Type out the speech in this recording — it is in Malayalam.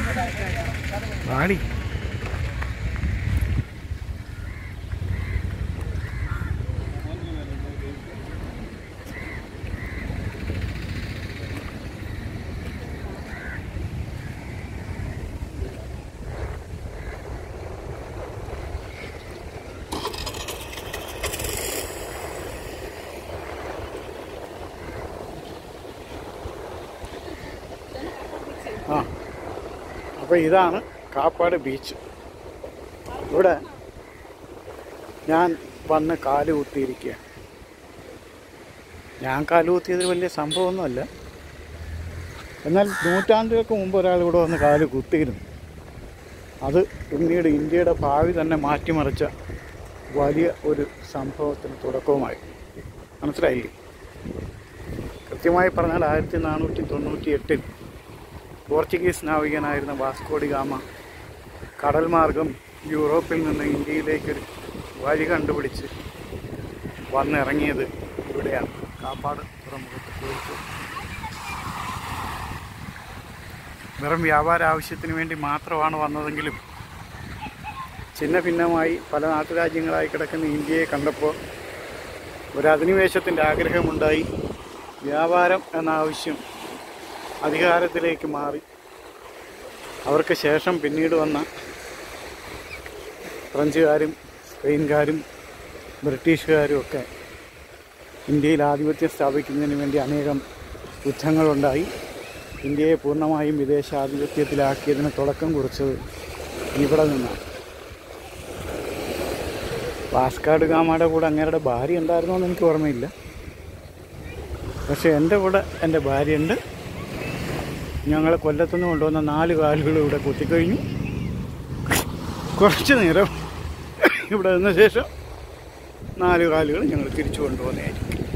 പാടി ആ അപ്പോൾ ഇതാണ് കാപ്പാട് ബീച്ച് ഇവിടെ ഞാൻ വന്ന് കാല് കുത്തിയിരിക്കുക ഞാൻ കാല് കുത്തിയത് വലിയ സംഭവമൊന്നുമല്ല എന്നാൽ നൂറ്റാണ്ടുകൾക്ക് മുമ്പ് ഒരാൾ ഇവിടെ വന്ന് കാല് കുത്തിയിരുന്നു അത് പിന്നീട് ഇന്ത്യയുടെ ഭാവി തന്നെ മാറ്റിമറിച്ച വലിയ ഒരു സംഭവത്തിന് തുടക്കവുമായി മനസ്സിലായില്ലേ കൃത്യമായി പറഞ്ഞാൽ ആയിരത്തി നാനൂറ്റി തൊണ്ണൂറ്റി എട്ടിൽ പോർച്ചുഗീസ് നാവികനായിരുന്ന വാസ്കോഡി ഗാമ കടൽ മാർഗം യൂറോപ്പിൽ നിന്ന് ഇന്ത്യയിലേക്കൊരു വഴി കണ്ടുപിടിച്ച് വന്നിറങ്ങിയത് ഇവിടെയാണ് കാപ്പാട് തുറമുഖത്ത് കോഴിക്കോട് വെറും വ്യാപാര ആവശ്യത്തിന് വേണ്ടി മാത്രമാണ് വന്നതെങ്കിലും ചിന്ന ഭിന്നമായി പല നാട്ടുരാജ്യങ്ങളായി കിടക്കുന്ന ഇന്ത്യയെ കണ്ടപ്പോൾ ഒരു അധിനിവേശത്തിൻ്റെ ആഗ്രഹമുണ്ടായി വ്യാപാരം എന്ന ആവശ്യം അധികാരത്തിലേക്ക് മാറി അവർക്ക് ശേഷം പിന്നീട് വന്ന ഫ്രഞ്ചുകാരും സ്പെയിൻകാരും ബ്രിട്ടീഷുകാരും ഒക്കെ ഇന്ത്യയിൽ ആധിപത്യം സ്ഥാപിക്കുന്നതിന് വേണ്ടി അനേകം യുദ്ധങ്ങളുണ്ടായി ഇന്ത്യയെ പൂർണ്ണമായും വിദേശാധിപത്യത്തിലാക്കിയതിന് തുടക്കം കുറിച്ചത് ഇവിടെ നിന്നാണ് വാസ്കാട് ഗാമയുടെ കൂടെ അങ്ങേരുടെ ഭാര്യ ഉണ്ടായിരുന്നോ എന്ന് എനിക്ക് ഓർമ്മയില്ല പക്ഷേ എൻ്റെ കൂടെ എൻ്റെ ഭാര്യയുണ്ട് ഞങ്ങൾ കൊല്ലത്തുനിന്ന് കൊണ്ടുവന്ന നാല് കാലുകൾ ഇവിടെ കുത്തിക്കഴിഞ്ഞു കുറച്ച് നേരം ഇവിടെ നിന്ന ശേഷം നാല് കാലുകൾ ഞങ്ങൾ തിരിച്ചു കൊണ്ടുപോകുന്നതായിരിക്കും